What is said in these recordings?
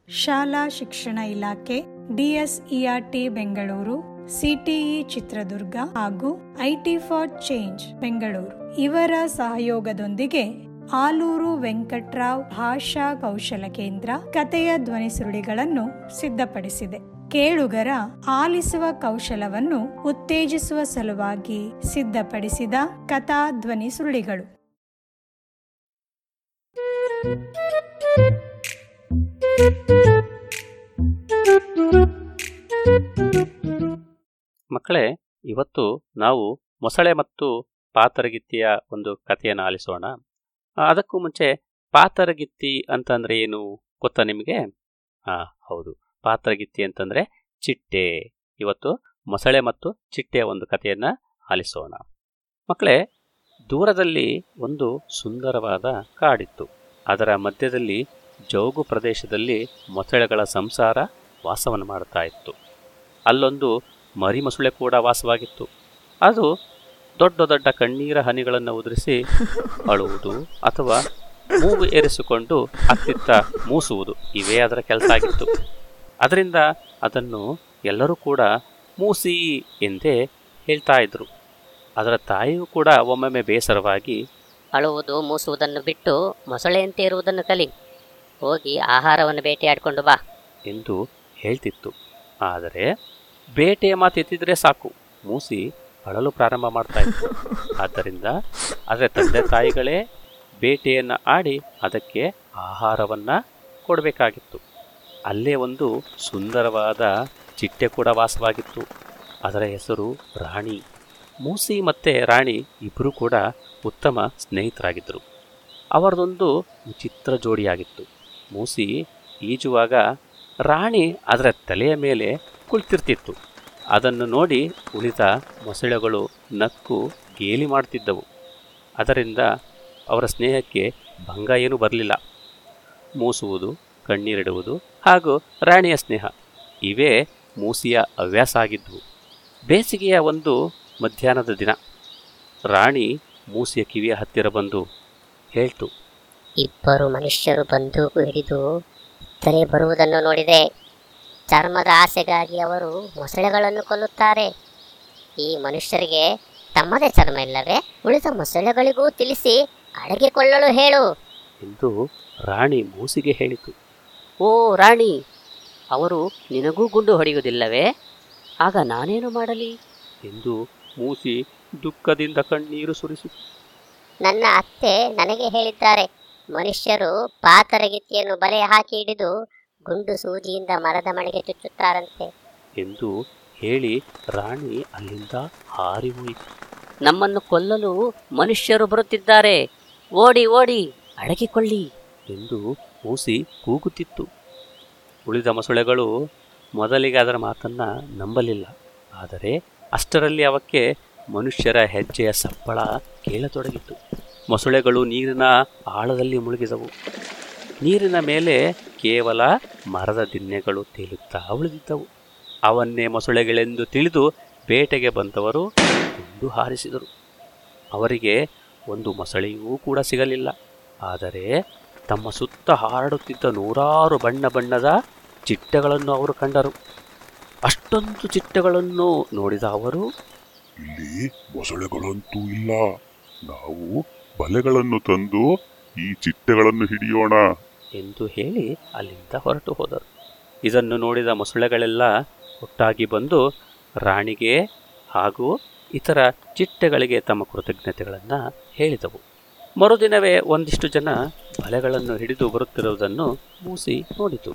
ಶಾಲಾ ಶಿಕ್ಷಣ ಇಲಾಖೆ ಡಿಎಸ್ಇಆರ್ಟಿ ಬೆಂಗಳೂರು ಸಿಟಿಇ ಚಿತ್ರದುರ್ಗ ಹಾಗೂ ಐಟಿ ಫಾರ್ ಚೇಂಜ್ ಬೆಂಗಳೂರು ಇವರ ಸಹಯೋಗದೊಂದಿಗೆ ಆಲೂರು ವೆಂಕಟ್ರಾವ್ ಭಾಷಾ ಕೌಶಲ ಕೇಂದ್ರ ಕಥೆಯ ಧ್ವನಿ ಸುರುಳಿಗಳನ್ನು ಸಿದ್ಧಪಡಿಸಿದೆ ಕೇಳುಗರ ಆಲಿಸುವ ಕೌಶಲವನ್ನು ಉತ್ತೇಜಿಸುವ ಸಲುವಾಗಿ ಸಿದ್ಧಪಡಿಸಿದ ಕಥಾ ಧ್ವನಿ ಸುರುಳಿಗಳು ಮಕ್ಕಳೇ ಇವತ್ತು ನಾವು ಮೊಸಳೆ ಮತ್ತು ಪಾತರಗಿತ್ತಿಯ ಒಂದು ಕಥೆಯನ್ನು ಆಲಿಸೋಣ ಆ, ಅದಕ್ಕೂ ಮುಂಚೆ ಪಾತರಗಿತ್ತಿ ಅಂತಂದ್ರೆ ಏನು ಗೊತ್ತಾ ನಿಮಗೆ ಹಾ ಹೌದು ಪಾತರಗಿತ್ತಿ ಅಂತಂದ್ರೆ ಚಿಟ್ಟೆ ಇವತ್ತು ಮೊಸಳೆ ಮತ್ತು ಚಿಟ್ಟೆಯ ಒಂದು ಕಥೆಯನ್ನ ಆಲಿಸೋಣ ಮಕ್ಕಳೇ ದೂರದಲ್ಲಿ ಒಂದು ಸುಂದರವಾದ ಕಾಡಿತ್ತು ಅದರ ಮಧ್ಯದಲ್ಲಿ ಜೌಗು ಪ್ರದೇಶದಲ್ಲಿ ಮೊಸಳೆಗಳ ಸಂಸಾರ ವಾಸವನ್ನು ಮಾಡ್ತಾ ಇತ್ತು ಅಲ್ಲೊಂದು ಮರಿ ಮೊಸಳೆ ಕೂಡ ವಾಸವಾಗಿತ್ತು ಅದು ದೊಡ್ಡ ದೊಡ್ಡ ಕಣ್ಣೀರ ಹನಿಗಳನ್ನು ಉದುರಿಸಿ ಅಳುವುದು ಅಥವಾ ಮೂಗು ಏರಿಸಿಕೊಂಡು ಅತ್ತಿತ್ತ ಮೂಸುವುದು ಇವೇ ಅದರ ಕೆಲಸ ಆಗಿತ್ತು ಅದರಿಂದ ಅದನ್ನು ಎಲ್ಲರೂ ಕೂಡ ಮೂಸಿ ಎಂದೇ ಹೇಳ್ತಾ ಇದ್ರು ಅದರ ತಾಯಿಯೂ ಕೂಡ ಒಮ್ಮೊಮ್ಮೆ ಬೇಸರವಾಗಿ ಅಳುವುದು ಮೂಸುವುದನ್ನು ಬಿಟ್ಟು ಮೊಸಳೆಯಂತೆ ಇರುವುದನ್ನು ಕಲಿ ಹೋಗಿ ಆಹಾರವನ್ನು ಬೇಟೆಯಾಡಿಕೊಂಡು ಬಾ ಎಂದು ಹೇಳ್ತಿತ್ತು ಆದರೆ ಬೇಟೆಯ ಮಾತು ಎತ್ತಿದ್ರೆ ಸಾಕು ಮೂಸಿ ಅಳಲು ಪ್ರಾರಂಭ ಮಾಡ್ತಾ ಇತ್ತು ಆದ್ದರಿಂದ ಅದರ ತಂದೆ ತಾಯಿಗಳೇ ಬೇಟೆಯನ್ನು ಆಡಿ ಅದಕ್ಕೆ ಆಹಾರವನ್ನು ಕೊಡಬೇಕಾಗಿತ್ತು ಅಲ್ಲೇ ಒಂದು ಸುಂದರವಾದ ಚಿಟ್ಟೆ ಕೂಡ ವಾಸವಾಗಿತ್ತು ಅದರ ಹೆಸರು ರಾಣಿ ಮೂಸಿ ಮತ್ತು ರಾಣಿ ಇಬ್ಬರೂ ಕೂಡ ಉತ್ತಮ ಸ್ನೇಹಿತರಾಗಿದ್ದರು ಅವರದೊಂದು ವಿಚಿತ್ರ ಜೋಡಿಯಾಗಿತ್ತು ಮೂಸಿ ಈಜುವಾಗ ರಾಣಿ ಅದರ ತಲೆಯ ಮೇಲೆ ಕುಳಿತಿರ್ತಿತ್ತು ಅದನ್ನು ನೋಡಿ ಉಳಿದ ಮೊಸಳೆಗಳು ನಕ್ಕು ಗೇಲಿ ಮಾಡ್ತಿದ್ದವು ಅದರಿಂದ ಅವರ ಸ್ನೇಹಕ್ಕೆ ಭಂಗ ಏನೂ ಬರಲಿಲ್ಲ ಮೂಸುವುದು ಕಣ್ಣೀರಿಡುವುದು ಹಾಗೂ ರಾಣಿಯ ಸ್ನೇಹ ಇವೇ ಮೂಸಿಯ ಹವ್ಯಾಸ ಆಗಿದ್ವು ಬೇಸಿಗೆಯ ಒಂದು ಮಧ್ಯಾಹ್ನದ ದಿನ ರಾಣಿ ಮೂಸಿಯ ಕಿವಿಯ ಹತ್ತಿರ ಬಂದು ಹೇಳ್ತು ಇಬ್ಬರು ಮನುಷ್ಯರು ಬಂದೂಕು ಹಿಡಿದು ಇತ್ತಲೇ ಬರುವುದನ್ನು ನೋಡಿದೆ ಚರ್ಮದ ಆಸೆಗಾಗಿ ಅವರು ಮೊಸಳೆಗಳನ್ನು ಕೊಲ್ಲುತ್ತಾರೆ ಈ ಮನುಷ್ಯರಿಗೆ ತಮ್ಮದೇ ಚರ್ಮ ಇಲ್ಲವೇ ಉಳಿದ ಮೊಸಳೆಗಳಿಗೂ ತಿಳಿಸಿ ಅಡಗೆ ಕೊಳ್ಳಲು ಹೇಳು ಎಂದು ರಾಣಿ ಮೂಸಿಗೆ ಹೇಳಿತು ಓ ರಾಣಿ ಅವರು ನಿನಗೂ ಗುಂಡು ಹೊಡೆಯುವುದಿಲ್ಲವೇ ಆಗ ನಾನೇನು ಮಾಡಲಿ ಎಂದು ಮೂಸಿ ದುಃಖದಿಂದ ಕಣ್ಣೀರು ಸುರಿಸಿತು ನನ್ನ ಅತ್ತೆ ನನಗೆ ಹೇಳಿದ್ದಾರೆ ಮನುಷ್ಯರು ಪಾತರಗಿತ್ತಿಯನ್ನು ಬಲೆ ಹಾಕಿ ಹಿಡಿದು ಗುಂಡು ಸೂಜಿಯಿಂದ ಮರದ ಮಳೆಗೆ ಚುಚ್ಚುತ್ತಾರಂತೆ ಎಂದು ಹೇಳಿ ರಾಣಿ ಅಲ್ಲಿಂದ ಹಾರಿ ಹೋಯಿತು ನಮ್ಮನ್ನು ಕೊಲ್ಲಲು ಮನುಷ್ಯರು ಬರುತ್ತಿದ್ದಾರೆ ಓಡಿ ಓಡಿ ಅಡಗಿಕೊಳ್ಳಿ ಎಂದು ಮೂಸಿ ಕೂಗುತ್ತಿತ್ತು ಉಳಿದ ಮೊಸಳೆಗಳು ಮೊದಲಿಗೆ ಅದರ ಮಾತನ್ನ ನಂಬಲಿಲ್ಲ ಆದರೆ ಅಷ್ಟರಲ್ಲಿ ಅವಕ್ಕೆ ಮನುಷ್ಯರ ಹೆಜ್ಜೆಯ ಸಪ್ಪಳ ಕೇಳತೊಡಗಿತು ಮೊಸಳೆಗಳು ನೀರಿನ ಆಳದಲ್ಲಿ ಮುಳುಗಿದವು ನೀರಿನ ಮೇಲೆ ಕೇವಲ ಮರದ ದಿನ್ನೆಗಳು ತೇಲುತ್ತಾ ಉಳಿದಿದ್ದವು ಅವನ್ನೇ ಮೊಸಳೆಗಳೆಂದು ತಿಳಿದು ಬೇಟೆಗೆ ಬಂದವರು ಗುಂಡು ಹಾರಿಸಿದರು ಅವರಿಗೆ ಒಂದು ಮೊಸಳೆಯೂ ಕೂಡ ಸಿಗಲಿಲ್ಲ ಆದರೆ ತಮ್ಮ ಸುತ್ತ ಹಾರಾಡುತ್ತಿದ್ದ ನೂರಾರು ಬಣ್ಣ ಬಣ್ಣದ ಚಿಟ್ಟೆಗಳನ್ನು ಅವರು ಕಂಡರು ಅಷ್ಟೊಂದು ಚಿಟ್ಟೆಗಳನ್ನು ನೋಡಿದ ಅವರು ಇಲ್ಲಿ ಮೊಸಳೆಗಳಂತೂ ಇಲ್ಲ ನಾವು ಬಲೆಗಳನ್ನು ತಂದು ಈ ಚಿಟ್ಟೆಗಳನ್ನು ಹಿಡಿಯೋಣ ಎಂದು ಹೇಳಿ ಅಲ್ಲಿಂದ ಹೊರಟು ಹೋದರು ಇದನ್ನು ನೋಡಿದ ಮೊಸಳೆಗಳೆಲ್ಲ ಒಟ್ಟಾಗಿ ಬಂದು ರಾಣಿಗೆ ಹಾಗೂ ಇತರ ಚಿಟ್ಟೆಗಳಿಗೆ ತಮ್ಮ ಕೃತಜ್ಞತೆಗಳನ್ನು ಹೇಳಿದವು ಮರುದಿನವೇ ಒಂದಿಷ್ಟು ಜನ ಬಲೆಗಳನ್ನು ಹಿಡಿದು ಬರುತ್ತಿರುವುದನ್ನು ಮೂಸಿ ನೋಡಿತು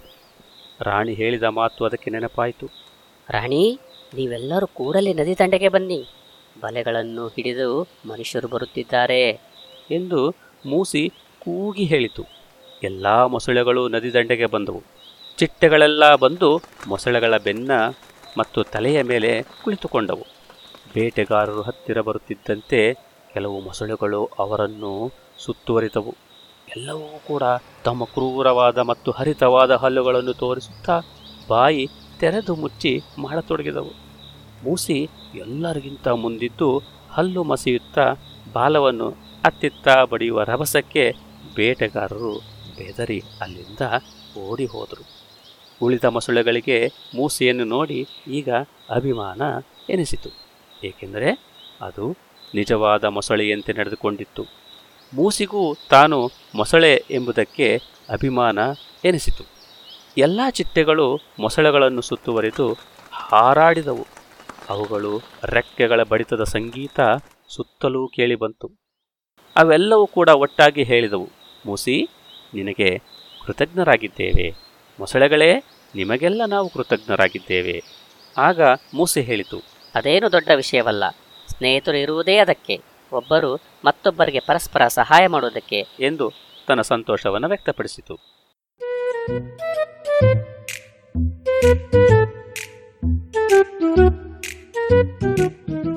ರಾಣಿ ಹೇಳಿದ ಮಾತು ಅದಕ್ಕೆ ನೆನಪಾಯಿತು ರಾಣಿ ನೀವೆಲ್ಲರೂ ಕೂಡಲೇ ನದಿ ದಂಡೆಗೆ ಬನ್ನಿ ಬಲೆಗಳನ್ನು ಹಿಡಿದು ಮನುಷ್ಯರು ಬರುತ್ತಿದ್ದಾರೆ ಎಂದು ಮೂಸಿ ಕೂಗಿ ಹೇಳಿತು ಎಲ್ಲ ಮೊಸಳೆಗಳು ನದಿ ದಂಡೆಗೆ ಬಂದವು ಚಿಟ್ಟೆಗಳೆಲ್ಲ ಬಂದು ಮೊಸಳೆಗಳ ಬೆನ್ನ ಮತ್ತು ತಲೆಯ ಮೇಲೆ ಕುಳಿತುಕೊಂಡವು ಬೇಟೆಗಾರರು ಹತ್ತಿರ ಬರುತ್ತಿದ್ದಂತೆ ಕೆಲವು ಮೊಸಳೆಗಳು ಅವರನ್ನು ಸುತ್ತುವರಿದವು ಎಲ್ಲವೂ ಕೂಡ ತಮ್ಮ ಕ್ರೂರವಾದ ಮತ್ತು ಹರಿತವಾದ ಹಲ್ಲುಗಳನ್ನು ತೋರಿಸುತ್ತಾ ಬಾಯಿ ತೆರೆದು ಮುಚ್ಚಿ ಮಾಡತೊಡಗಿದವು ಮೂಸಿ ಎಲ್ಲರಿಗಿಂತ ಮುಂದಿದ್ದು ಹಲ್ಲು ಮಸಿಯುತ್ತಾ ಬಾಲವನ್ನು ಅತ್ತಿತ್ತ ಬಡಿಯುವ ರಭಸಕ್ಕೆ ಬೇಟೆಗಾರರು ಬೆದರಿ ಅಲ್ಲಿಂದ ಓಡಿ ಹೋದರು ಉಳಿದ ಮೊಸಳೆಗಳಿಗೆ ಮೂಸೆಯನ್ನು ನೋಡಿ ಈಗ ಅಭಿಮಾನ ಎನಿಸಿತು ಏಕೆಂದರೆ ಅದು ನಿಜವಾದ ಮೊಸಳೆಯಂತೆ ನಡೆದುಕೊಂಡಿತ್ತು ಮೂಸಿಗೂ ತಾನು ಮೊಸಳೆ ಎಂಬುದಕ್ಕೆ ಅಭಿಮಾನ ಎನಿಸಿತು ಎಲ್ಲ ಚಿಟ್ಟೆಗಳು ಮೊಸಳೆಗಳನ್ನು ಸುತ್ತುವರಿದು ಹಾರಾಡಿದವು ಅವುಗಳು ರೆಕ್ಕೆಗಳ ಬಡಿತದ ಸಂಗೀತ ಸುತ್ತಲೂ ಕೇಳಿಬಂತು ಅವೆಲ್ಲವೂ ಕೂಡ ಒಟ್ಟಾಗಿ ಹೇಳಿದವು ಮೂಸಿ ನಿನಗೆ ಕೃತಜ್ಞರಾಗಿದ್ದೇವೆ ಮೊಸಳೆಗಳೇ ನಿಮಗೆಲ್ಲ ನಾವು ಕೃತಜ್ಞರಾಗಿದ್ದೇವೆ ಆಗ ಮೂಸೆ ಹೇಳಿತು ಅದೇನು ದೊಡ್ಡ ವಿಷಯವಲ್ಲ ಸ್ನೇಹಿತರು ಇರುವುದೇ ಅದಕ್ಕೆ ಒಬ್ಬರು ಮತ್ತೊಬ್ಬರಿಗೆ ಪರಸ್ಪರ ಸಹಾಯ ಮಾಡುವುದಕ್ಕೆ ಎಂದು ತನ್ನ ಸಂತೋಷವನ್ನು ವ್ಯಕ್ತಪಡಿಸಿತು Thank you.